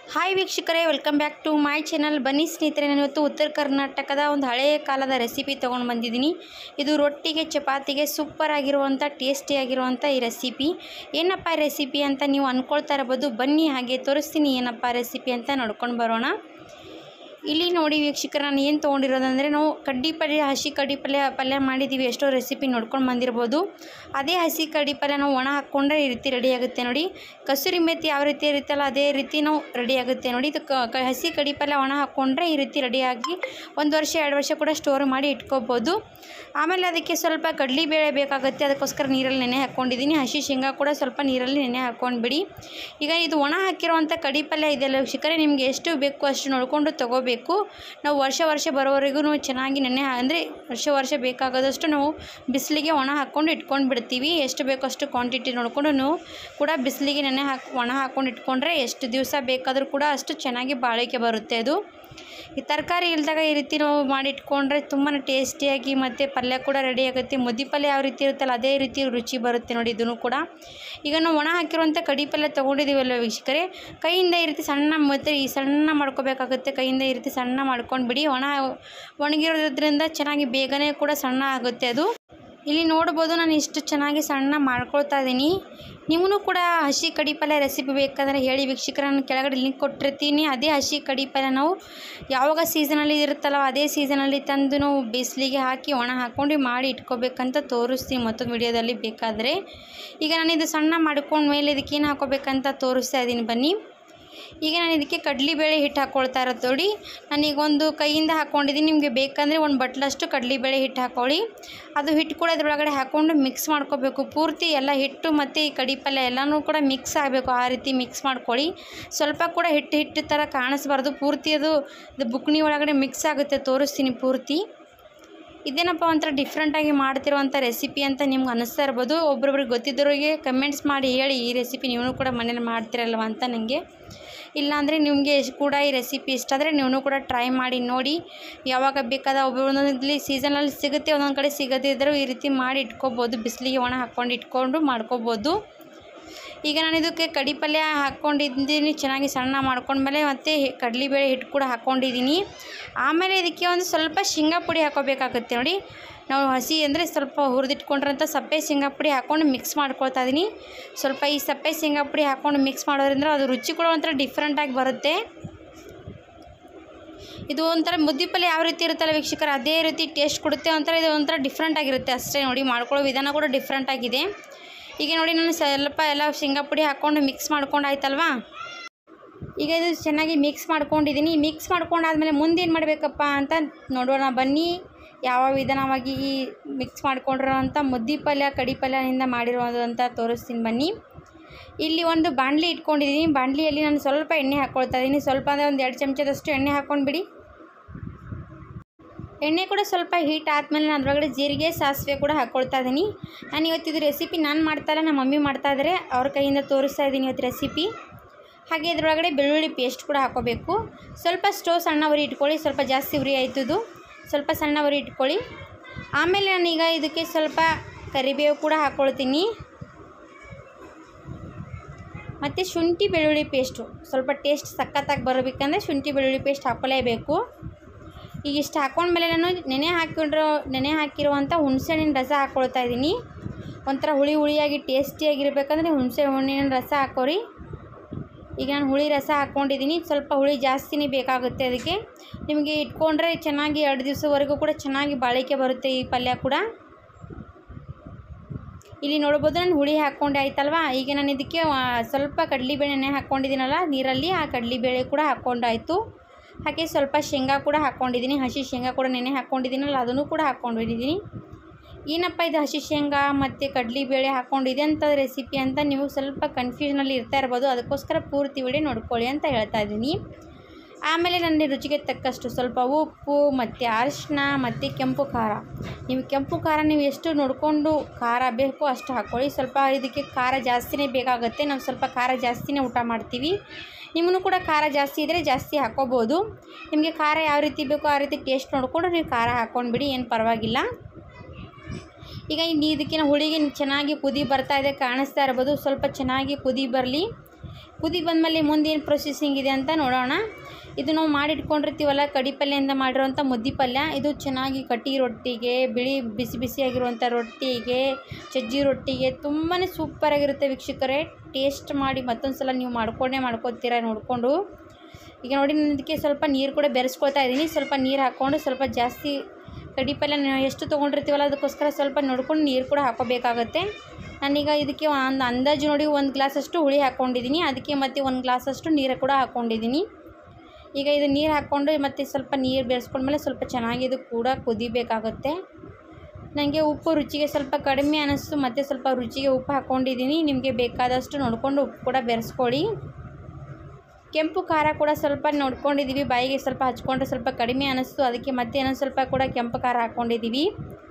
hi ವೀಕ್ಷಕರೇ welcome back to my channel ಬನ್ನಿ ಸ್ನೇಹಿತರೆ ನಾನು ಇವತ್ತು ಉತ್ತರ ಕರ್ನಾಟಕದ ಒಂದು ಹಳೆಯ ಕಾಲದ ರೆಸಿಪಿ ತೊಗೊಂಡು ಬಂದಿದ್ದೀನಿ ಇದು ರೊಟ್ಟಿಗೆ ಚಪಾತಿಗೆ ಸೂಪರ್ ಆಗಿರುವಂಥ ಟೇಸ್ಟಿ ಆಗಿರುವಂಥ ಈ ರೆಸಿಪಿ ಏನಪ್ಪ ರೆಸಿಪಿ ಅಂತ ನೀವು ಅಂದ್ಕೊಳ್ತಾ ಇರ್ಬೋದು ಬನ್ನಿ ಹಾಗೆ ತೋರಿಸ್ತೀನಿ ಏನಪ್ಪ ರೆಸಿಪಿ ಅಂತ ನೋಡ್ಕೊಂಡು ಬರೋಣ ಇಲ್ಲಿ ನೋಡಿ ವೀಕ್ಷಕರ ನಾನು ಏನು ತೊಗೊಂಡಿರೋದಂದರೆ ನಾವು ಕಡ್ಡಿ ಪಲ್ಯ ಹಸಿ ಕಡ್ಡಿ ಪಲ್ಯ ಪಲ್ಯ ಮಾಡಿದ್ದೀವಿ ಎಷ್ಟೋ ರೆಸಿಪಿ ನೋಡ್ಕೊಂಡು ಬಂದಿರ್ಬೋದು ಅದೇ ಹಸಿ ಕಡ್ಡಿ ಪಲ್ಯ ನಾವು ಒಣ ಹಾಕ್ಕೊಂಡ್ರೆ ಈ ರೀತಿ ರೆಡಿ ಆಗುತ್ತೆ ನೋಡಿ ಕಸೂರಿ ಮೆಥಿ ಯಾವ ರೀತಿ ಇರುತ್ತಲ್ಲ ಅದೇ ರೀತಿ ನಾವು ರೆಡಿ ಆಗುತ್ತೆ ನೋಡಿ ಇದು ಕ- ಕ- ಹಸಿ ಕಡ್ಡಿ ಪಲ್ಯ ಒಣ ಹಾಕ್ಕೊಂಡ್ರೆ ಈ ರೀತಿ ರೆಡಿಯಾಗಿ ಒಂದು ವರ್ಷ ಎರಡು ವರ್ಷ ಕೂಡ ಸ್ಟೋರ್ ಮಾಡಿ ಇಟ್ಕೋಬೋದು ಆಮೇಲೆ ಅದಕ್ಕೆ ಸ್ವಲ್ಪ ಕಡಲಿ ಬೇಳೆ ಬೇಕಾಗುತ್ತೆ ಅದಕ್ಕೋಸ್ಕರ ನೀರಲ್ಲಿ ನೆನೆ ಹಾಕ್ಕೊಂಡಿದ್ದೀನಿ ಹಸಿ ಶೇಂಗಾ ಕೂಡ ಸ್ವಲ್ಪ ನೀರಲ್ಲಿ ನೆನೆ ಹಾಕ್ಕೊಂಡ್ಬಿಡಿ ಈಗ ಇದು ಒಣ ಹಾಕಿರುವಂಥ ಕಡಿ ಪಲ್ಯ ಇದೆಯಲ್ಲ ವೀಕ್ಷಕರೇ ನಿಮಗೆ ಎಷ್ಟು ಬೇಕು ಅಷ್ಟು ನೋಡಿಕೊಂಡು ತೊಗೋಬೇಕು ನಾವು ವರ್ಷ ವರ್ಷ ಬರೋವರೆಗೂ ಚೆನ್ನಾಗಿ ನೆನೆ ಅಂದರೆ ವರ್ಷ ವರ್ಷ ಬೇಕಾಗೋದಷ್ಟು ನಾವು ಬಿಸಿಲಿಗೆ ಒಣ ಹಾಕ್ಕೊಂಡು ಇಟ್ಕೊಂಡು ಬಿಡ್ತೀವಿ ಎಷ್ಟು ಬೇಕೋ ಅಷ್ಟು ಕ್ವಾಂಟಿಟಿ ನೋಡಿಕೊಂಡು ನಾವು ಕೂಡ ಬಿಸಿಲಿಗೆ ನೆನೆ ಹಾಕಿ ಒಣ ಹಾಕ್ಕೊಂಡು ಇಟ್ಕೊಂಡ್ರೆ ಎಷ್ಟು ದಿವಸ ಬೇಕಾದರೂ ಕೂಡ ಅಷ್ಟು ಚೆನ್ನಾಗಿ ಬಾಳಿಕೆ ಬರುತ್ತೆ ಅದು ಈ ತರಕಾರಿ ಇಲ್ದಾಗ ಈ ರೀತಿ ನಾವು ಮಾಡಿ ಇಟ್ಕೊಂಡ್ರೆ ತುಂಬಾ ಟೇಸ್ಟಿಯಾಗಿ ಮತ್ತು ಪಲ್ಯ ಕೂಡ ರೆಡಿ ಆಗುತ್ತೆ ಮುದ್ದೆ ಪಲ್ಯ ಯಾವ ರೀತಿ ಇರುತ್ತಲ್ಲ ಅದೇ ರೀತಿ ರುಚಿ ಬರುತ್ತೆ ನೋಡಿ ಇದನ್ನು ಕೂಡ ಈಗ ನಾವು ಒಣ ಹಾಕಿರುವಂಥ ಕಡಿ ಪಲ್ಯ ತೊಗೊಂಡಿದ್ದೀವಲ್ಲ ವೀಕ್ಷಕರೇ ಕೈಯಿಂದ ಈ ರೀತಿ ಸಣ್ಣ ಮತ್ತು ಈ ಸಣ್ಣ ಮಾಡ್ಕೋಬೇಕಾಗುತ್ತೆ ಕೈಯಿಂದ ಈ ರೀತಿ ಸಣ್ಣ ಮಾಡ್ಕೊಂಡ್ಬಿಡಿ ಒಣ ಒಣಗಿರೋದ್ರಿಂದ ಚೆನ್ನಾಗಿ ಬೇಗನೆ ಕೂಡ ಸಣ್ಣ ಆಗುತ್ತೆ ಅದು ಇಲ್ಲಿ ನೋಡ್ಬೋದು ನಾನು ಇಷ್ಟು ಚೆನ್ನಾಗಿ ಸಣ್ಣ ಮಾಡ್ಕೊಳ್ತಾ ಇದ್ದೀನಿ ನಿಮಗೂ ಕೂಡ ಹಸಿ ಕಡಿ ಪಲ್ಯ ರೆಸಿಪಿ ಬೇಕಾದರೆ ಹೇಳಿ ವೀಕ್ಷಕರ ನಾನು ಕೆಳಗಡೆ ಲಿಂಕ್ ಕೊಟ್ಟಿರ್ತೀನಿ ಅದೇ ಹಸಿ ಕಡಿ ಪಲ್ಯ ನಾವು ಯಾವಾಗ ಸೀಸನಲ್ಲಿ ಇರುತ್ತಲ್ಲ ಅದೇ ಸೀಸನಲ್ಲಿ ತಂದು ನಾವು ಬಿಸಿಲಿಗೆ ಹಾಕಿ ಒಣ ಹಾಕ್ಕೊಂಡು ಮಾಡಿ ಇಟ್ಕೋಬೇಕಂತ ತೋರಿಸ್ತೀನಿ ಮತ್ತೊಂದು ವಿಡಿಯೋದಲ್ಲಿ ಬೇಕಾದರೆ ಈಗ ನಾನು ಇದು ಸಣ್ಣ ಮಾಡ್ಕೊಂಡ ಮೇಲೆ ಇದಕ್ಕೆ ಏನು ಹಾಕೋಬೇಕಂತ ತೋರಿಸ್ತಾ ಇದ್ದೀನಿ ಬನ್ನಿ ಈಗ ನಾನು ಇದಕ್ಕೆ ಕಡಲೆಬೇಳೆ ಹಿಟ್ಟು ಹಾಕ್ಕೊಳ್ತಾ ಇರೋದು ನೋಡಿ ನಾನೀಗ ಒಂದು ಕೈಯಿಂದ ಹಾಕ್ಕೊಂಡಿದ್ದೀನಿ ನಿಮಗೆ ಬೇಕಂದರೆ ಒಂದು ಬಟ್ಲಷ್ಟು ಕಡಲೆಬೇಳೆ ಹಿಟ್ಟು ಹಾಕ್ಕೊಳ್ಳಿ ಅದು ಹಿಟ್ಟು ಕೂಡ ಅದರೊಳಗಡೆ ಹಾಕ್ಕೊಂಡು ಮಿಕ್ಸ್ ಮಾಡ್ಕೋಬೇಕು ಪೂರ್ತಿ ಎಲ್ಲ ಹಿಟ್ಟು ಮತ್ತು ಈ ಕಡಿ ಪಲ್ಯ ಎಲ್ಲನೂ ಕೂಡ ಮಿಕ್ಸ್ ಆಗಬೇಕು ಆ ರೀತಿ ಮಿಕ್ಸ್ ಮಾಡ್ಕೊಳ್ಳಿ ಸ್ವಲ್ಪ ಕೂಡ ಹಿಟ್ಟು ಹಿಟ್ಟು ಥರ ಕಾಣಿಸ್ಬಾರ್ದು ಪೂರ್ತಿ ಅದು ಇದು ಬುಕ್ನಿ ಒಳಗಡೆ ಮಿಕ್ಸ್ ಆಗುತ್ತೆ ತೋರಿಸ್ತೀನಿ ಪೂರ್ತಿ ಇದೇನಪ್ಪ ಒಂಥರ ಡಿಫ್ರೆಂಟಾಗಿ ಮಾಡ್ತಿರೋವಂಥ ರೆಸಿಪಿ ಅಂತ ನಿಮ್ಗೆ ಅನ್ನಿಸ್ತಾ ಇರ್ಬೋದು ಒಬ್ರೊಬ್ರಿಗೆ ಗೊತ್ತಿದ್ದವ್ರಿಗೆ ಕಮೆಂಟ್ಸ್ ಮಾಡಿ ಹೇಳಿ ಈ ರೆಸಿಪಿ ನೀವು ಕೂಡ ಮನೇಲಿ ಮಾಡ್ತಿರಲ್ವ ಅಂತ ನನಗೆ ಇಲ್ಲಾಂದರೆ ನಿಮಗೆ ಕೂಡ ಈ ರೆಸಿಪಿ ಇಷ್ಟ ಆದರೆ ನೀವು ಕೂಡ ಟ್ರೈ ಮಾಡಿ ನೋಡಿ ಯಾವಾಗ ಬೇಕಾದ ಒಬ್ಬೊಂದೊಂದಲ್ಲಿ ಸೀಸನಲ್ಲಿ ಸಿಗುತ್ತೆ ಒಂದೊಂದು ಕಡೆ ಸಿಗದೇ ಇದ್ದರೂ ಈ ರೀತಿ ಮಾಡಿ ಇಟ್ಕೋಬೋದು ಬಿಸಿಲಿಗೆ ಒಣ ಹಾಕ್ಕೊಂಡು ಇಟ್ಕೊಂಡು ಮಾಡ್ಕೋಬೋದು ಈಗ ನಾನು ಇದಕ್ಕೆ ಕಡಿ ಪಲ್ಯ ಹಾಕ್ಕೊಂಡಿದ್ದೀನಿ ಚೆನ್ನಾಗಿ ಸಣ್ಣ ಮಾಡ್ಕೊಂಡ್ಮೇಲೆ ಮತ್ತು ಕಡಲೆಬೇಳೆ ಹಿಟ್ಟು ಕೂಡ ಹಾಕ್ಕೊಂಡಿದ್ದೀನಿ ಆಮೇಲೆ ಇದಕ್ಕೆ ಒಂದು ಸ್ವಲ್ಪ ಶೇಂಗಾ ಪುಡಿ ಹಾಕೋಬೇಕಾಗುತ್ತೆ ನೋಡಿ ನಾವು ಹಸಿ ಅಂದರೆ ಸ್ವಲ್ಪ ಹುರಿದಿಟ್ಕೊಂಡಿರೋಂಥ ಸಪ್ಪೆ ಶೇಂಗಾ ಪುಡಿ ಹಾಕ್ಕೊಂಡು ಮಿಕ್ಸ್ ಮಾಡ್ಕೊಳ್ತಾ ಇದ್ದೀನಿ ಸ್ವಲ್ಪ ಈ ಸಪ್ಪೆ ಶೇಂಗಾ ಪುಡಿ ಹಾಕ್ಕೊಂಡು ಮಿಕ್ಸ್ ಮಾಡೋದ್ರಿಂದ ಅದು ರುಚಿ ಕೂಡ ಒಂಥರ ಡಿಫ್ರೆಂಟಾಗಿ ಬರುತ್ತೆ ಇದು ಒಂಥರ ಮುದ್ದೆ ಪಲ್ಯ ಯಾವ ರೀತಿ ಇರುತ್ತಲ್ಲ ವೀಕ್ಷಕರು ಅದೇ ರೀತಿ ಟೇಸ್ಟ್ ಕೊಡುತ್ತೆ ಒಂಥರ ಇದು ಒಂಥರ ಡಿಫ್ರೆಂಟ್ ಆಗಿರುತ್ತೆ ಅಷ್ಟೇ ನೋಡಿ ಮಾಡ್ಕೊಳ್ಳೋ ವಿಧಾನ ಕೂಡ ಡಿಫ್ರೆಂಟ್ ಆಗಿದೆ ಈಗ ನೋಡಿ ನಾನು ಸ್ವಲ್ಪ ಎಲ್ಲ ಶೇಂಗಾ ಪುಡಿ ಹಾಕ್ಕೊಂಡು ಮಿಕ್ಸ್ ಮಾಡ್ಕೊಂಡು ಆಯ್ತಲ್ವಾ ಈಗ ಇದು ಚೆನ್ನಾಗಿ ಮಿಕ್ಸ್ ಮಾಡ್ಕೊಂಡಿದ್ದೀನಿ ಮಿಕ್ಸ್ ಮಾಡ್ಕೊಂಡಾದ್ಮೇಲೆ ಮುಂದೆ ಏನು ಮಾಡಬೇಕಪ್ಪ ಅಂತ ನೋಡೋಣ ಬನ್ನಿ ಯಾವ ವಿಧಾನವಾಗಿ ಈ ಮಿಕ್ಸ್ ಮಾಡ್ಕೊಂಡಿರೋ ಅಂಥ ಮುದ್ದೆ ಪಲ್ಯ ಕಡಿ ಪಲ್ಯದಿಂದ ಮಾಡಿರೋದು ಅಂತ ತೋರಿಸ್ತೀನಿ ಬನ್ನಿ ಇಲ್ಲಿ ಒಂದು ಬಾಣಲಿ ಇಟ್ಕೊಂಡಿದ್ದೀನಿ ಬಾಣಲಿಯಲ್ಲಿ ನಾನು ಸ್ವಲ್ಪ ಎಣ್ಣೆ ಹಾಕ್ಕೊಳ್ತಾ ಇದ್ದೀನಿ ಸ್ವಲ್ಪ ಅಂದರೆ ಒಂದು ಎರಡು ಚಮಚದಷ್ಟು ಎಣ್ಣೆ ಹಾಕ್ಕೊಂಡ್ಬಿಡಿ ಎಣ್ಣೆ ಕೂಡ ಸ್ವಲ್ಪ ಹೀಟ್ ಆದಮೇಲೆ ನಾನು ಅದರೊಳಗಡೆ ಜೀರಿಗೆ ಸಾಸಿವೆ ಕೂಡ ಹಾಕ್ಕೊಳ್ತಾ ಇದ್ದೀನಿ ನಾನು ಇವತ್ತಿದು ರೆಸಿಪಿ ನಾನು ಮಾಡ್ತಾ ಇಲ್ಲ ನಮ್ಮ ಮಮ್ಮಿ ಮಾಡ್ತಾ ಇದ್ದಾರೆ ಅವ್ರ ಕೈಯಿಂದ ತೋರಿಸ್ತಾ ಇದ್ದೀನಿ ಇವತ್ತು ರೆಸಿಪಿ ಹಾಗೆ ಇದರೊಳಗಡೆ ಬೆಳ್ಳುಳ್ಳಿ ಪೇಸ್ಟ್ ಕೂಡ ಹಾಕೋಬೇಕು ಸ್ವಲ್ಪ ಸ್ಟೋವ್ ಸಣ್ಣ ಉರಿ ಇಟ್ಕೊಳ್ಳಿ ಸ್ವಲ್ಪ ಜಾಸ್ತಿ ಉರಿ ಆಯ್ತದು ಸ್ವಲ್ಪ ಸಣ್ಣ ಉರಿ ಇಟ್ಕೊಳ್ಳಿ ಆಮೇಲೆ ನಾನೀಗ ಇದಕ್ಕೆ ಸ್ವಲ್ಪ ಕರಿಬೇವು ಕೂಡ ಹಾಕ್ಕೊಳ್ತೀನಿ ಮತ್ತು ಶುಂಠಿ ಬೆಳ್ಳುಳ್ಳಿ ಪೇಸ್ಟು ಸ್ವಲ್ಪ ಟೇಸ್ಟ್ ಸಖತ್ತಾಗಿ ಬರಬೇಕಂದ್ರೆ ಶುಂಠಿ ಬೆಳ್ಳುಳ್ಳಿ ಪೇಸ್ಟ್ ಹಾಕ್ಕೊಳ್ಳೇಬೇಕು ಈಗ ಇಷ್ಟು ಹಾಕ್ಕೊಂಡ್ಮೇಲೆ ನಾನು ನೆನೆ ಹಾಕಿರೋ ನೆನೆ ಹಾಕಿರುವಂಥ ಹುಣಸೆಹಣ್ಣಿನ ರಸ ಹಾಕ್ಕೊಳ್ತಾ ಇದ್ದೀನಿ ಒಂಥರ ಹುಳಿ ಹುಳಿಯಾಗಿ ಟೇಸ್ಟಿಯಾಗಿರ್ಬೇಕಂದ್ರೆ ಹುಣಸೆ ಹಣ್ಣಿನ ರಸ ಹಾಕೋರಿ ಈಗ ನಾನು ಹುಳಿ ರಸ ಹಾಕ್ಕೊಂಡಿದ್ದೀನಿ ಸ್ವಲ್ಪ ಹುಳಿ ಜಾಸ್ತಿನೇ ಬೇಕಾಗುತ್ತೆ ಅದಕ್ಕೆ ನಿಮಗೆ ಇಟ್ಕೊಂಡ್ರೆ ಚೆನ್ನಾಗಿ ಎರಡು ದಿವಸವರೆಗೂ ಕೂಡ ಚೆನ್ನಾಗಿ ಬಾಳಿಕೆ ಬರುತ್ತೆ ಈ ಪಲ್ಯ ಕೂಡ ಇಲ್ಲಿ ನೋಡ್ಬೋದು ನಾನು ಹುಳಿ ಹಾಕ್ಕೊಂಡೆ ಆಯ್ತಲ್ವಾ ಈಗ ನಾನು ಇದಕ್ಕೆ ಆ, ಸ್ವಲ್ಪ ಕಡಲೆಬೇಳೆ ನೆನೆ ಹಾಕ್ಕೊಂಡಿದ್ದೀನಲ್ಲ ನೀರಲ್ಲಿ ಆ ಕಡಲೆಬೇಳೆ ಕೂಡ ಹಾಕ್ಕೊಂಡಾಯಿತು ಹಾಗೆ ಸ್ವಲ್ಪ ಶೇಂಗಾ ಕೂಡ ಹಾಕ್ಕೊಂಡಿದ್ದೀನಿ ಹಸಿ ಶೇಂಗಾ ಕೂಡ ನೆನೆ ಹಾಕ್ಕೊಂಡಿದ್ದೀನಲ್ಲ ಅದನ್ನು ಕೂಡ ಹಾಕ್ಕೊಂಡಿದ್ದೀನಿ ಏನಪ್ಪ ಇದು ಹಸಿ ಶೇಂಗಾ ಮತ್ತು ಕಡಲೆಬೇಳೆ ಹಾಕ್ಕೊಂಡಿದೆ ಅಂತ ರೆಸಿಪಿ ಅಂತ ನೀವು ಸ್ವಲ್ಪ ಕನ್ಫ್ಯೂಷನಲ್ಲಿ ಇರ್ತಾ ಇರ್ಬೋದು ಅದಕ್ಕೋಸ್ಕರ ಪೂರ್ತಿ ವಿಡಿಯೋ ನೋಡ್ಕೊಳ್ಳಿ ಅಂತ ಹೇಳ್ತಾ ಇದ್ದೀನಿ ಆಮೇಲೆ ನನ್ನ ರುಚಿಗೆ ತಕ್ಕಷ್ಟು ಸ್ವಲ್ಪ ಉಪ್ಪು ಮತ್ತು ಅರಿಶಿನ ಮತ್ತು ಕೆಂಪು ಖಾರ ನೀವು ಕೆಂಪು ಖಾರ ನೀವು ಎಷ್ಟು ನೋಡಿಕೊಂಡು ಖಾರ ಬೇಕೋ ಅಷ್ಟು ಹಾಕ್ಕೊಳ್ಳಿ ಸ್ವಲ್ಪ ಇದಕ್ಕೆ ಖಾರ ಜಾಸ್ತಿನೇ ಬೇಕಾಗುತ್ತೆ ನಾವು ಸ್ವಲ್ಪ ಖಾರ ಜಾಸ್ತಿನೇ ಊಟ ಮಾಡ್ತೀವಿ ನಿಮ್ಮನ್ನು ಕೂಡ ಖಾರ ಜಾಸ್ತಿ ಇದ್ದರೆ ಜಾಸ್ತಿ ಹಾಕ್ಕೋಬೋದು ನಿಮಗೆ ಖಾರ ಯಾವ ರೀತಿ ಬೇಕೋ ಆ ರೀತಿ ಟೇಸ್ಟ್ ನೋಡಿಕೊಂಡು ನೀವು ಖಾರ ಹಾಕ್ಕೊಂಡ್ಬಿಡಿ ಏನು ಪರವಾಗಿಲ್ಲ ಈಗ ಇನ್ನು ಇದಕ್ಕೆ ನಾವು ಹುಳಿಗೆ ಚೆನ್ನಾಗಿ ಕುದಿ ಬರ್ತಾ ಇದೆ ಕಾಣಿಸ್ತಾ ಇರ್ಬೋದು ಸ್ವಲ್ಪ ಚೆನ್ನಾಗಿ ಕುದಿ ಬರಲಿ ಕುದಿ ಬಂದಮೇಲೆ ಮುಂದೇನು ಪ್ರೊಸೆಸಿಂಗ್ ಇದೆ ಅಂತ ನೋಡೋಣ ಇದು ನಾವು ಮಾಡಿಟ್ಕೊಂಡಿರ್ತೀವಲ್ಲ ಕಡಿ ಪಲ್ಯದಿಂದ ಮಾಡಿರೋಂಥ ಮುದ್ದೆ ಪಲ್ಯ ಇದು ಚೆನ್ನಾಗಿ ಕಟ್ಟಿ ರೊಟ್ಟಿಗೆ ಬಿಳಿ ಬಿಸಿ ಬಿಸಿಯಾಗಿರುವಂಥ ರೊಟ್ಟಿಗೆ ಸಜ್ಜಿ ರೊಟ್ಟಿಗೆ ತುಂಬಾ ಸೂಪರಾಗಿರುತ್ತೆ ವೀಕ್ಷಕರೇ ಟೇಸ್ಟ್ ಮಾಡಿ ಮತ್ತೊಂದು ಸಲ ನೀವು ಮಾಡ್ಕೊಂಡೇ ಮಾಡ್ಕೊತೀರ ನೋಡಿಕೊಂಡು ಈಗ ನೋಡಿ ನಾನು ಇದಕ್ಕೆ ಸ್ವಲ್ಪ ನೀರು ಕೂಡ ಬೆರೆಸ್ಕೊಳ್ತಾ ಇದ್ದೀನಿ ಸ್ವಲ್ಪ ನೀರು ಹಾಕ್ಕೊಂಡು ಸ್ವಲ್ಪ ಜಾಸ್ತಿ ಕಡಿ ಪಲ್ಯ ನಾವು ಎಷ್ಟು ತೊಗೊಂಡಿರ್ತೀವಲ್ಲ ಅದಕ್ಕೋಸ್ಕರ ಸ್ವಲ್ಪ ನೋಡ್ಕೊಂಡು ನೀರು ಕೂಡ ಹಾಕೋಬೇಕಾಗತ್ತೆ ನಾನೀಗ ಇದಕ್ಕೆ ಒಂದು ಅಂದಾಜು ನೋಡಿ ಒಂದು ಗ್ಲಾಸಷ್ಟು ಹುಳಿ ಹಾಕ್ಕೊಂಡಿದ್ದೀನಿ ಅದಕ್ಕೆ ಮತ್ತು ಒಂದು ಗ್ಲಾಸಷ್ಟು ನೀರು ಕೂಡ ಹಾಕ್ಕೊಂಡಿದ್ದೀನಿ ಈಗ ಇದು ನೀರು ಹಾಕ್ಕೊಂಡು ಮತ್ತು ಸ್ವಲ್ಪ ನೀರು ಬೆರೆಸ್ಕೊಂಡ್ಮೇಲೆ ಸ್ವಲ್ಪ ಚೆನ್ನಾಗಿ ಇದು ಕೂಡ ಕುದಿಬೇಕಾಗುತ್ತೆ ನನಗೆ ಉಪ್ಪು ರುಚಿಗೆ ಸ್ವಲ್ಪ ಕಡಿಮೆ ಅನ್ನಿಸ್ತು ಮತ್ತು ಸ್ವಲ್ಪ ರುಚಿಗೆ ಉಪ್ಪು ಹಾಕ್ಕೊಂಡಿದ್ದೀನಿ ನಿಮಗೆ ಬೇಕಾದಷ್ಟು ನೋಡಿಕೊಂಡು ಉಪ್ಪು ಕೂಡ ಬೆರೆಸ್ಕೊಳ್ಳಿ ಕೆಂಪು ಖಾರ ಕೂಡ ಸ್ವಲ್ಪ ನೋಡ್ಕೊಂಡಿದ್ದೀವಿ ಬಾಯಿಗೆ ಸ್ವಲ್ಪ ಹಚ್ಕೊಂಡ್ರೆ ಸ್ವಲ್ಪ ಕಡಿಮೆ ಅನ್ನಿಸ್ತು ಅದಕ್ಕೆ ಮತ್ತೆ ಇನ್ನೊಂದು ಸ್ವಲ್ಪ ಕೂಡ ಕೆಂಪು ಖಾರ ಹಾಕ್ಕೊಂಡಿದ್ದೀವಿ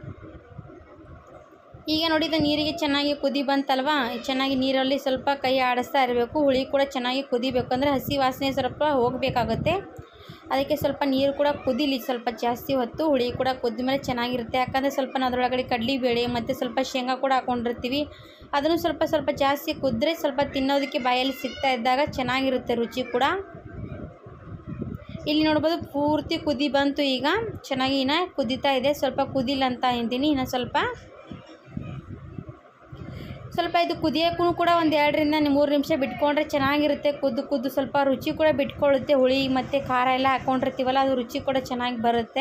ಈಗ ನೋಡಿದ ನೀರಿಗೆ ಚೆನ್ನಾಗಿ ಕುದಿ ಬಂತಲ್ವಾ ಚೆನ್ನಾಗಿ ನೀರಲ್ಲಿ ಸ್ವಲ್ಪ ಕೈ ಆಡಿಸ್ತಾ ಇರಬೇಕು ಹುಳಿ ಕೂಡ ಚೆನ್ನಾಗಿ ಕುದಿಬೇಕು ಅಂದರೆ ಹಸಿ ವಾಸನೆ ಸ್ವಲ್ಪ ಹೋಗಬೇಕಾಗುತ್ತೆ ಅದಕ್ಕೆ ಸ್ವಲ್ಪ ನೀರು ಕೂಡ ಕುದಿಲಿ ಸ್ವಲ್ಪ ಜಾಸ್ತಿ ಹೊತ್ತು ಹುಳಿ ಕೂಡ ಕುದ್ದ ಮೇಲೆ ಚೆನ್ನಾಗಿರುತ್ತೆ ಯಾಕಂದರೆ ಸ್ವಲ್ಪ ನಾವು ಅದರೊಳಗಡೆ ಕಡಲೆಬೇಳೆ ಮತ್ತು ಸ್ವಲ್ಪ ಶೇಂಗಾ ಕೂಡ ಹಾಕ್ಕೊಂಡಿರ್ತೀವಿ ಅದನ್ನು ಸ್ವಲ್ಪ ಸ್ವಲ್ಪ ಜಾಸ್ತಿ ಕುದ್ರೆ ಸ್ವಲ್ಪ ತಿನ್ನೋದಕ್ಕೆ ಬಾಯಲ್ಲಿ ಸಿಗ್ತಾ ಇದ್ದಾಗ ಚೆನ್ನಾಗಿರುತ್ತೆ ರುಚಿ ಕೂಡ ಇಲ್ಲಿ ನೋಡ್ಬೋದು ಪೂರ್ತಿ ಕುದಿ ಬಂತು ಈಗ ಚೆನ್ನಾಗಿ ಇನ್ನು ಕುದೀತಾ ಇದೆ ಸ್ವಲ್ಪ ಕುದಿಲ್ಲ ಅಂತ ಅಂತೀನಿ ಇನ್ನು ಸ್ವಲ್ಪ ಸ್ವಲ್ಪ ಇದು ಕುದಿಯೋಕ್ಕೂ ಕೂಡ ಒಂದು ಎರಡರಿಂದ ಮೂರು ನಿಮಿಷ ಬಿಟ್ಕೊಂಡ್ರೆ ಚೆನ್ನಾಗಿರುತ್ತೆ ಕುದ್ದು ಕುದ್ದು ಸ್ವಲ್ಪ ರುಚಿ ಕೂಡ ಬಿಟ್ಕೊಳ್ಳುತ್ತೆ ಹುಳಿ ಮತ್ತು ಖಾರ ಎಲ್ಲ ಹಾಕ್ಕೊಂಡಿರ್ತೀವಲ್ಲ ಅದು ರುಚಿ ಕೂಡ ಚೆನ್ನಾಗಿ ಬರುತ್ತೆ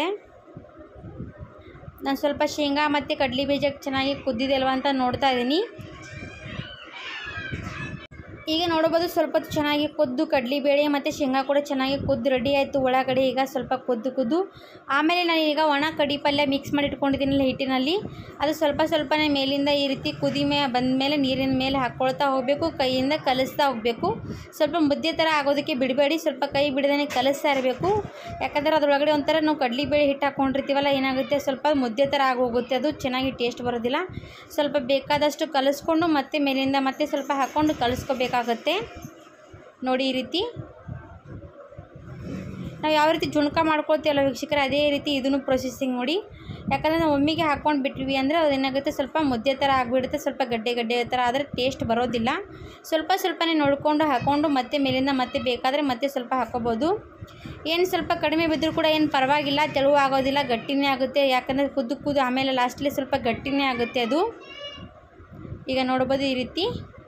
ನಾನು ಸ್ವಲ್ಪ ಶೇಂಗಾ ಮತ್ತು ಕಡಲೆ ಬೀಜ ಚೆನ್ನಾಗಿ ಕುದ್ದಿದೆ ಅಲ್ವಾ ಅಂತ ನೋಡ್ತಾ ಇದ್ದೀನಿ ಈಗ ನೋಡ್ಬೋದು ಸ್ವಲ್ಪ ಹೊತ್ತು ಚೆನ್ನಾಗಿ ಕುದ್ದು ಕಡಲೆಬೇಳೆ ಮತ್ತು ಶೇಂಗಾ ಕೂಡ ಚೆನ್ನಾಗಿ ಕುದ್ದು ರೆಡಿ ಆಯಿತು ಒಳಗಡೆ ಈಗ ಸ್ವಲ್ಪ ಕುದ್ದು ಕುದ್ದು ಆಮೇಲೆ ನಾನು ಈಗ ಒಣ ಕಡಿ ಪಲ್ಯ ಮಿಕ್ಸ್ ಮಾಡಿ ಇಟ್ಕೊಂಡಿದ್ದೀನಲ್ಲ ಹಿಟ್ಟಿನಲ್ಲಿ ಅದು ಸ್ವಲ್ಪ ಸ್ವಲ್ಪನೇ ಮೇಲಿಂದ ಈ ರೀತಿ ಕುದಿ ಮೇ ಬಂದ ಮೇಲೆ ನೀರಿನ ಮೇಲೆ ಹಾಕ್ಕೊಳ್ತಾ ಹೋಗಬೇಕು ಕೈಯಿಂದ ಕಲಿಸ್ತಾ ಹೋಗಬೇಕು ಸ್ವಲ್ಪ ಮುದ್ದೆ ಥರ ಆಗೋದಕ್ಕೆ ಬಿಡಬೇಡಿ ಸ್ವಲ್ಪ ಕೈ ಬಿಡದೇ ಕಲಿಸ್ತಾ ಇರಬೇಕು ಯಾಕಂದರೆ ಅದರೊಳಗಡೆ ಒಂಥರ ನಾವು ಕಡಲೆಬೇಳೆ ಹಿಟ್ಟು ಹಾಕ್ಕೊಂಡಿರ್ತೀವಲ್ಲ ಏನಾಗುತ್ತೆ ಸ್ವಲ್ಪ ಮುದ್ದೆ ಥರ ಆಗೋಗುತ್ತೆ ಅದು ಚೆನ್ನಾಗಿ ಟೇಸ್ಟ್ ಬರೋದಿಲ್ಲ ಸ್ವಲ್ಪ ಬೇಕಾದಷ್ಟು ಕಲಿಸ್ಕೊಂಡು ಮತ್ತೆ ಮೇಲಿಂದ ಮತ್ತೆ ಸ್ವಲ್ಪ ಹಾಕ್ಕೊಂಡು ಕಲಿಸ್ಕೋಬೇಕಾಗತ್ತೆ ನೋಡಿ ಈ ರೀತಿ ನಾವು ಯಾವ ರೀತಿ ಜುಣ್ಕ ಮಾಡ್ಕೊಳ್ತೀವಲ್ಲ ವೀಕ್ಷಕರೇ ಅದೇ ರೀತಿ ಇದನ್ನು ಪ್ರೊಸೆಸಿಂಗ್ ನೋಡಿ ಯಾಕಂದರೆ ನಾವು ಒಮ್ಮೆಗೆ ಹಾಕ್ಕೊಂಡು ಬಿಟ್ವಿ ಅಂದರೆ ಅದೇನಾಗುತ್ತೆ ಸ್ವಲ್ಪ ಮುದ್ದೆ ಥರ ಆಗಿಬಿಡುತ್ತೆ ಸ್ವಲ್ಪ ಗಡ್ಡೆ ಗಡ್ಡೆ ಥರ ಆದರೆ ಟೇಸ್ಟ್ ಬರೋದಿಲ್ಲ ಸ್ವಲ್ಪ ಸ್ವಲ್ಪನೇ ನೋಡಿಕೊಂಡು ಹಾಕ್ಕೊಂಡು ಮತ್ತೆ ಮೇಲಿಂದ ಮತ್ತೆ ಬೇಕಾದರೆ ಮತ್ತೆ ಸ್ವಲ್ಪ ಹಾಕೋಬೋದು ಏನು ಸ್ವಲ್ಪ ಕಡಿಮೆ ಬಿದ್ದರೂ ಕೂಡ ಏನು ಪರವಾಗಿಲ್ಲ ತೆಳುವು ಆಗೋದಿಲ್ಲ ಗಟ್ಟಿನೇ ಆಗುತ್ತೆ ಯಾಕಂದರೆ ಕುದ್ದು ಕುದ್ದು ಆಮೇಲೆ ಲಾಸ್ಟಲ್ಲಿ ಸ್ವಲ್ಪ ಗಟ್ಟಿನೇ ಆಗುತ್ತೆ ಅದು ಈಗ ನೋಡ್ಬೋದು ಈ ರೀತಿ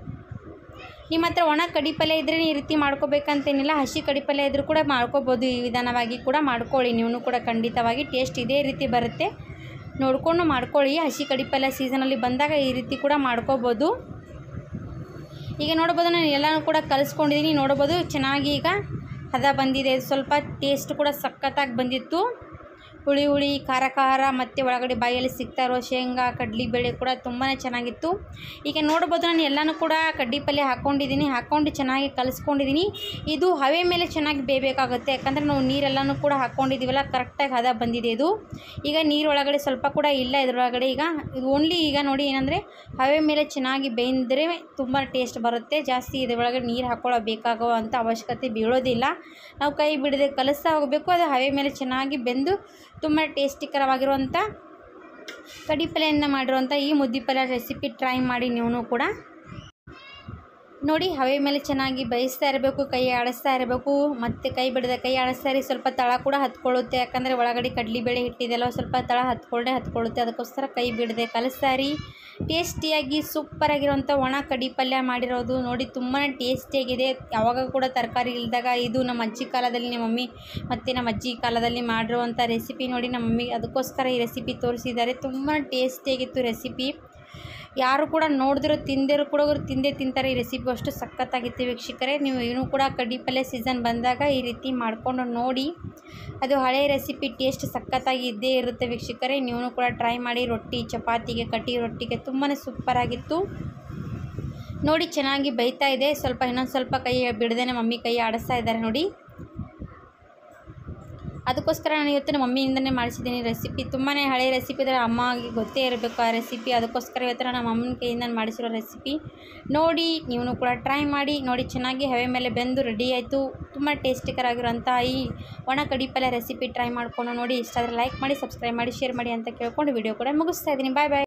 ನಿಮ್ಮ ಹತ್ರ ಒಣ ಕಡಿ ಪಲ್ಯ ಇದ್ದರೆ ಈ ರೀತಿ ಮಾಡ್ಕೋಬೇಕಂತೇನಿಲ್ಲ ಹಸಿ ಕಡಿ ಪಲ್ಯ ಇದ್ದರೂ ಕೂಡ ಮಾಡ್ಕೋಬೋದು ಈ ವಿಧಾನವಾಗಿ ಕೂಡ ಮಾಡ್ಕೊಳ್ಳಿ ನೀವು ಕೂಡ ಖಂಡಿತವಾಗಿ ಟೇಸ್ಟ್ ಇದೇ ರೀತಿ ಬರುತ್ತೆ ನೋಡಿಕೊಂಡು ಮಾಡ್ಕೊಳ್ಳಿ ಹಸಿ ಕಡಿ ಪಲ್ಯ ಸೀಸನಲ್ಲಿ ಬಂದಾಗ ಈ ರೀತಿ ಕೂಡ ಮಾಡ್ಕೋಬೋದು ಈಗ ನೋಡ್ಬೋದು ನಾನು ಎಲ್ಲನೂ ಕೂಡ ಕಲಿಸ್ಕೊಂಡಿದ್ದೀನಿ ನೋಡ್ಬೋದು ಚೆನ್ನಾಗಿ ಈಗ ಹದ ಬಂದಿದೆ ಸ್ವಲ್ಪ ಟೇಸ್ಟ್ ಕೂಡ ಸಖತ್ತಾಗಿ ಬಂದಿತ್ತು ಹುಳಿ ಹುಳಿ ಖಾರ ಖಾರ ಮತ್ತು ಒಳಗಡೆ ಬಾಯಲ್ಲಿ ಸಿಗ್ತಾ ಇರೋ ಶೇಂಗಾ ಕಡಲೆಬೇಳೆ ಕೂಡ ತುಂಬಾ ಚೆನ್ನಾಗಿತ್ತು ಈಗ ನೋಡ್ಬೋದು ನಾನು ಎಲ್ಲನೂ ಕೂಡ ಕಡ್ಡಿ ಪಲ್ಯ ಹಾಕ್ಕೊಂಡಿದ್ದೀನಿ ಹಾಕ್ಕೊಂಡು ಚೆನ್ನಾಗಿ ಕಲಿಸ್ಕೊಂಡಿದ್ದೀನಿ ಇದು ಹವೆ ಮೇಲೆ ಚೆನ್ನಾಗಿ ಬೇಯಬೇಕಾಗುತ್ತೆ ಯಾಕಂದರೆ ನಾವು ನೀರೆಲ್ಲನೂ ಕೂಡ ಹಾಕ್ಕೊಂಡಿದ್ದೀವಲ್ಲ ಕರೆಕ್ಟಾಗಿ ಹದ ಬಂದಿದೆ ಇದು ಈಗ ನೀರೊಳಗಡೆ ಸ್ವಲ್ಪ ಕೂಡ ಇಲ್ಲ ಇದರೊಳಗಡೆ ಈಗ ಇದು ಓನ್ಲಿ ಈಗ ನೋಡಿ ಏನಂದರೆ ಹವೆ ಮೇಲೆ ಚೆನ್ನಾಗಿ ಬೇಯ್ದರೆ ತುಂಬ ಟೇಸ್ಟ್ ಬರುತ್ತೆ ಜಾಸ್ತಿ ಇದರೊಳಗಡೆ ನೀರು ಹಾಕೊಳ್ಳೋ ಬೇಕಾಗೋ ಅಂಥ ಅವಶ್ಯಕತೆ ಬೀಳೋದಿಲ್ಲ ನಾವು ಕೈ ಬಿಡದೆ ಕಲಿಸ್ತಾ ಹೋಗಬೇಕು ಅದು ಹವೆ ಮೇಲೆ ಚೆನ್ನಾಗಿ ಬೆಂದು ತುಂಬ ಟೇಸ್ಟಿಕರವಾಗಿರುವಂಥ ಕಡಿ ಪಲ್ಯದಿಂದ ಮಾಡಿರುವಂಥ ಈ ಮುದ್ದೆ ಪಲ್ಯ ರೆಸಿಪಿ ಟ್ರೈ ಮಾಡಿ ನೀವು ಕೂಡ ನೋಡಿ ಹವೆ ಮೇಲೆ ಚೆನ್ನಾಗಿ ಬೇಯಿಸ್ತಾ ಇರಬೇಕು ಕೈ ಆಡಿಸ್ತಾ ಇರಬೇಕು ಮತ್ತು ಕೈ ಬಿಡದೆ ಕೈ ಆಡಿಸ್ತಾ ಇರಿ ಸ್ವಲ್ಪ ತಳ ಕೂಡ ಹತ್ಕೊಳ್ಳುತ್ತೆ ಯಾಕಂದರೆ ಒಳಗಡೆ ಕಡಲೆಬೇಳೆ ಹಿಟ್ಟಿದೆಲ್ಲ ಸ್ವಲ್ಪ ತಳ ಹತ್ಕೊಳ್ಳೆ ಹತ್ಕೊಳ್ಳುತ್ತೆ ಅದಕ್ಕೋಸ್ಕರ ಕೈ ಬಿಡದೆ ಕಲಿಸ್ತಾ ಇರಿ ಟೇಸ್ಟಿಯಾಗಿ ಸೂಪರಾಗಿರುವಂಥ ಒಣ ಕಡಿ ಪಲ್ಯ ಮಾಡಿರೋದು ನೋಡಿ ತುಂಬಾ ಟೇಸ್ಟಿಯಾಗಿದೆ ಯಾವಾಗ ಕೂಡ ತರಕಾರಿ ಇಲ್ದಾಗ ಇದು ನಮ್ಮ ಅಜ್ಜಿ ಕಾಲದಲ್ಲಿ ನಮ್ಮ ಮಮ್ಮಿ ಮತ್ತು ನಮ್ಮ ಅಜ್ಜಿ ಕಾಲದಲ್ಲಿ ಮಾಡಿರುವಂಥ ರೆಸಿಪಿ ನೋಡಿ ನಮ್ಮ ಮಮ್ಮಿ ಅದಕ್ಕೋಸ್ಕರ ಈ ರೆಸಿಪಿ ತೋರಿಸಿದ್ದಾರೆ ತುಂಬಾ ಟೇಸ್ಟಿಯಾಗಿತ್ತು ರೆಸಿಪಿ ಯಾರು ಕೂಡ ನೋಡಿದ್ರು ತಿಂದಿರು ಕೂಡ ಅವ್ರು ತಿಂದೇ ತಿಂತಾರೆ ಈ ರೆಸಿಪಿ ಅಷ್ಟು ಸಖತ್ತಾಗಿತ್ತು ವೀಕ್ಷಕರೇ ನೀವು ಏನೂ ಕೂಡ ಕಡ್ಡಿ ಪಲ್ಯ ಸೀಸನ್ ಬಂದಾಗ ಈ ರೀತಿ ಮಾಡಿಕೊಂಡು ನೋಡಿ ಅದು ಹಳೆಯ ರೆಸಿಪಿ ಟೇಸ್ಟ್ ಸಖತ್ತಾಗಿ ಇದ್ದೇ ಇರುತ್ತೆ ವೀಕ್ಷಕರೇ ನೀವು ಕೂಡ ಟ್ರೈ ಮಾಡಿ ರೊಟ್ಟಿ ಚಪಾತಿಗೆ ಕಟ್ಟಿ ರೊಟ್ಟಿಗೆ ತುಂಬಾ ಸೂಪರಾಗಿತ್ತು ನೋಡಿ ಚೆನ್ನಾಗಿ ಬೈತಾ ಇದೆ ಸ್ವಲ್ಪ ಇನ್ನೊಂದು ಸ್ವಲ್ಪ ಕೈ ಬಿಡದೇನೆ ಮಮ್ಮಿ ಕೈ ಆಡಿಸ್ತಾ ಇದ್ದಾರೆ ನೋಡಿ ಅದಕ್ಕೋಸ್ಕರ ನಾನು ಇವತ್ತು ನಮ್ಮ ಮಮ್ಮಿಯಿಂದನೇ ಮಾಡಿಸಿದ್ದೀನಿ ರೆಸಿಪಿ ತುಂಬಾ ಹಳೆ ರೆಸಿಪಿ ಇದ್ದರೆ ಅಮ್ಮಗೆ ಗೊತ್ತೇ ಇರಬೇಕು ಆ ರೆಸಿಪಿ ಅದಕ್ಕೋಸ್ಕರ ಇವತ್ತು ನಮ್ಮ ಅಮ್ಮನ ಕೈಯಿಂದ ಮಾಡಿಸಿರೋ ರೆಸಿಪಿ ನೋಡಿ ನೀವು ಕೂಡ ಟ್ರೈ ಮಾಡಿ ನೋಡಿ ಚೆನ್ನಾಗಿ ಹವೆ ಮೇಲೆ ಬೆಂದು ರೆಡಿ ಆಯಿತು ತುಂಬ ಟೇಸ್ಟಿಕರಾಗಿರೋಂಥ ಈ ಒಣ ಕಡಿ ಪಲ್ಯ ರೆಸಿಪಿ ಟ್ರೈ ಮಾಡಿಕೊಂಡು ನೋಡಿ ಇಷ್ಟ ಆದರೆ ಲೈಕ್ ಮಾಡಿ ಸಬ್ಸ್ಕ್ರೈಬ್ ಮಾಡಿ ಶೇರ್ ಮಾಡಿ ಅಂತ ಕೇಳ್ಕೊಂಡು ವಿಡಿಯೋ ಕೂಡ ಮುಗಿಸ್ತಾ ಇದ್ದೀನಿ ಬಾಯ್ ಬಾಯ್